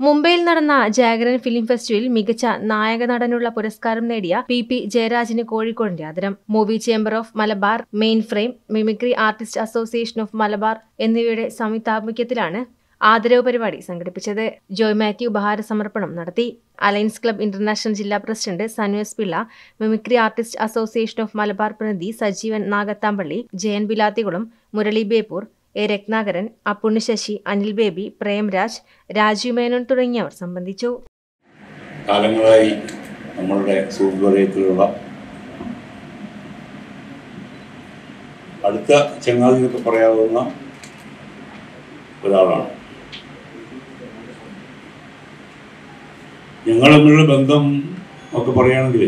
മുംബൈയിൽ നടന്ന ജാഗരൻ ഫിലിം ഫെസ്റ്റിവലിൽ മികച്ച നായക നടനുള്ള പുരസ്കാരം നേടിയ പി പി ജയരാജിന് കോഴിക്കോടിന്റെ ആദരം movie chamber of Malabar main frame mimicry artist association of Malabar എന്നിവയുടെ സംയുക്താഭിമുഖ്യത്തിലാണ് ആദരവ് പരിപാടി സംഘടിപ്പിച്ചത് ജോയ് മാത്യു ഉപഹാര സമർപ്പണം നടത്തി അലയൻസ് ക്ലബ് ഇന്റർനാഷണൽ ജില്ലാ president Sanuvas Pillai mimicry artist association of Malabar പ്രതിനിധി സജീവൻ നാഗത്താമ്പള്ളി ജയൻ ബിലാത്തികുളം മുരളി ബേപ്പൂർ എ രത്നാകരൻ അപ്പുണ്ണി ശശി അനിൽ ബേബി പ്രേംരാജ് രാജീവ് മേനോൻ തുടങ്ങിയവർ സംബന്ധിച്ചു കാലങ്ങളായി നമ്മളുടെ സുഹൃത്തുവലയത്തിലുള്ള അടുത്ത ചങ്ങാതി എന്നൊക്കെ പറയാവുന്ന ഒരാളാണ് ഞങ്ങൾ തമ്മിലുള്ള ബന്ധം ഒക്കെ പറയുകയാണെങ്കിൽ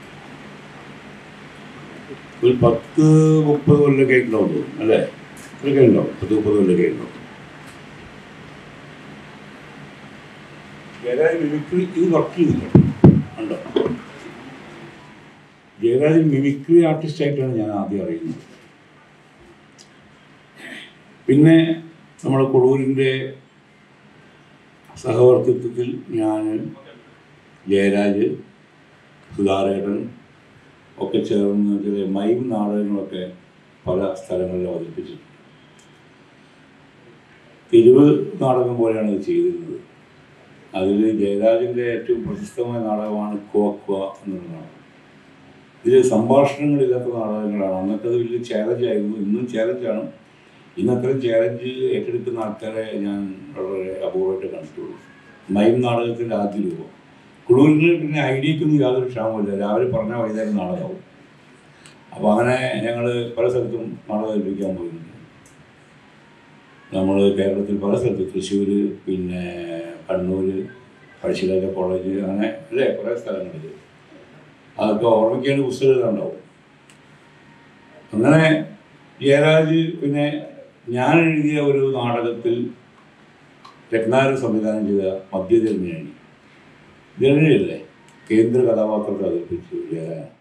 ഒരു പത്ത് മുപ്പത് കൊല്ലമൊക്കെ ഉണ്ടാവും തോന്നുന്നു അല്ലേ ഇത്രയൊക്കെ ഉണ്ടാവും പത്ത് മുപ്പത് കൊല്ലമൊക്കെ ഉണ്ടാവും ജയരാജ് മിമിക്രി ഇത് വർക്ക് ചെയ്തിട്ടുണ്ട് ഉണ്ടോ ജയരാജ് മിമിക്രി ആർട്ടിസ്റ്റായിട്ടാണ് ഞാൻ ആദ്യം അറിയുന്നത് പിന്നെ നമ്മുടെ കൊടൂരിൻ്റെ സഹവർത്തിത്വത്തിൽ ഞാൻ ജയരാജ് സുധാരേട്ടൻ ഒക്കെ ചേർന്ന് ചില മൈം നാടകങ്ങളൊക്കെ പല സ്ഥലങ്ങളിൽ അവതരിപ്പിച്ചിട്ടുണ്ട് തിരുവ് നാടകം പോലെയാണ് ഇത് ചെയ്തിരുന്നത് അതിൽ ജയരാജൻ്റെ ഏറ്റവും പ്രശസ്തമായ നാടകമാണ് കോക്വ എന്നുള്ള നാടകം ഇതിൽ സംഭാഷണങ്ങളില്ലാത്ത നാടകങ്ങളാണ് അന്നത്തെ അത് വലിയ ചാലഞ്ചായിരുന്നു ഇന്നും ചാലഞ്ചാണ് ഇന്ന് അത്രയും ചാലഞ്ച് ഏറ്റെടുക്കുന്ന ആൾക്കാരെ ഞാൻ വളരെ അപൂർവമായിട്ട് കണ്ടിട്ടുള്ളൂ മൈം നാടകത്തിൻ്റെ ആദ്യ രൂപം കുളൂരിന് പിന്നെ ഐഡിയക്കൊന്നും യാതൊരു ക്ഷാമമില്ല രാവിലെ പറഞ്ഞ വൈകുന്നേരം നാടകമാവും അപ്പോൾ അങ്ങനെ ഞങ്ങൾ പല സ്ഥലത്തും നാടകം ഏൽപ്പിക്കാൻ പോയിട്ടുണ്ട് നമ്മൾ കേരളത്തിൽ പല സ്ഥലത്തും തൃശ്ശൂർ പിന്നെ കണ്ണൂർ പഴശ്ശിരാജ കോളേജ് അങ്ങനെ അല്ലേ കുറേ സ്ഥലങ്ങളിൽ അതൊക്കെ ഓർമ്മിക്കേണ്ട പുസ്തകം ഉണ്ടാവും അങ്ങനെ ജയരാജ് പിന്നെ ഞാൻ എഴുതിയ ഒരു നാടകത്തിൽ രത്നാകരൻ സംവിധാനം ചെയ്ത മധ്യജന്മിയാണ് ജനനയല്ലേ കേന്ദ്ര കഥാപാത്രത്തെ അവതരിപ്പിച്ചു ജയരാജൻ